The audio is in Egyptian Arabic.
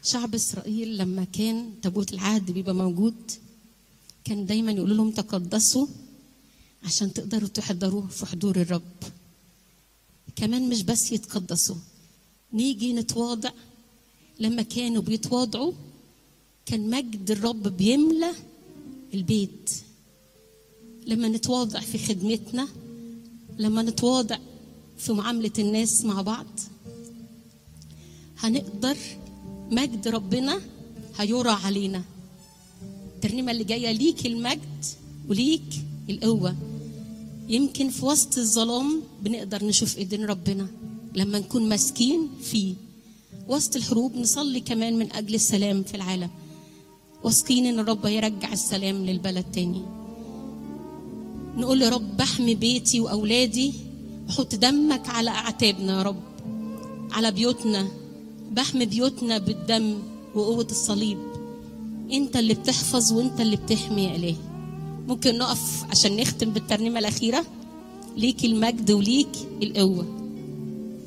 شعب اسرائيل لما كان تابوت العهد بيبقى موجود كان دايما يقولوا لهم تقدسوا عشان تقدروا تحضروا في حضور الرب كمان مش بس يتقدسوا نيجي نتواضع لما كانوا بيتواضعوا كان مجد الرب بيملى البيت لما نتواضع في خدمتنا لما نتواضع في معاملة الناس مع بعض هنقدر مجد ربنا هيرى علينا الترنيمة اللي جاية ليك المجد وليك القوة يمكن في وسط الظلام بنقدر نشوف ايدين ربنا لما نكون ماسكين فيه وسط الحروب نصلي كمان من اجل السلام في العالم واثقين ان الرب يرجع السلام للبلد تاني نقول يا رب احمي بيتي واولادي وحط دمك على اعتابنا يا رب على بيوتنا بحمي بيوتنا بالدم وقوة الصليب انت اللي بتحفظ وانت اللي بتحمي يا اله ممكن نقف عشان نختم بالترنيمة الأخيرة ليك المجد وليك القوة